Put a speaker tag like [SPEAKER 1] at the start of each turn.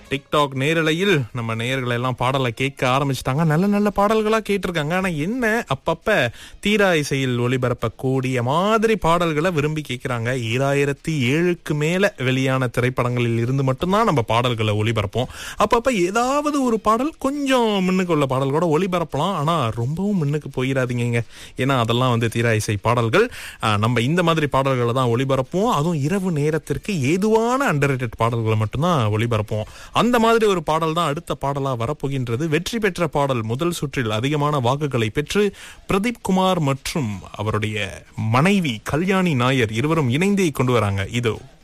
[SPEAKER 1] TikTok நேரலையில் நம்ம நேயர்கள் எல்லாம் பாடலை கேட்க ஆரம்பிச்சிட்டாங்க நல்ல நல்ல பாடல்களா கேட்டிருக்காங்க ஆனா என்ன அப்பப்ப தீரா இசையில் ஒளிபரப்பக்கூடிய மாதிரி பாடல்களை விரும்பி கேட்கிறாங்க ஈராயிரத்தி ஏழுக்கு மேல வெளியான திரைப்படங்களில் இருந்து மட்டும்தான் நம்ம பாடல்களை ஒளிபரப்போம் அப்பப்ப ஏதாவது ஒரு பாடல் கொஞ்சம் முன்னுக்கு உள்ள பாடல் கூட ஒளிபரப்பலாம் ஆனா ரொம்பவும் முன்னுக்கு போயிடாதீங்க ஏன்னா அதெல்லாம் வந்து தீரா இசை பாடல்கள் ஆஹ், நம்ம இந்த மாதிரி பாடல்களை தான் ஒளிபரப்போம் அதுவும் இரவு நேரத்திற்கு ஏதுவான அண்டர் பாடல்களை மட்டும்தான் ஒளிபரப்போம் அந்த மாதிரி ஒரு பாடல் தான் அடுத்த பாடலா வரப்போகின்றது வெற்றி பெற்ற பாடல் முதல் சுற்றில் அதிகமான வாக்குகளை பெற்று பிரதீப் குமார் மற்றும் அவருடைய மனைவி கல்யாணி நாயர் இருவரும் இணைந்தே கொண்டு வராங்க இதோ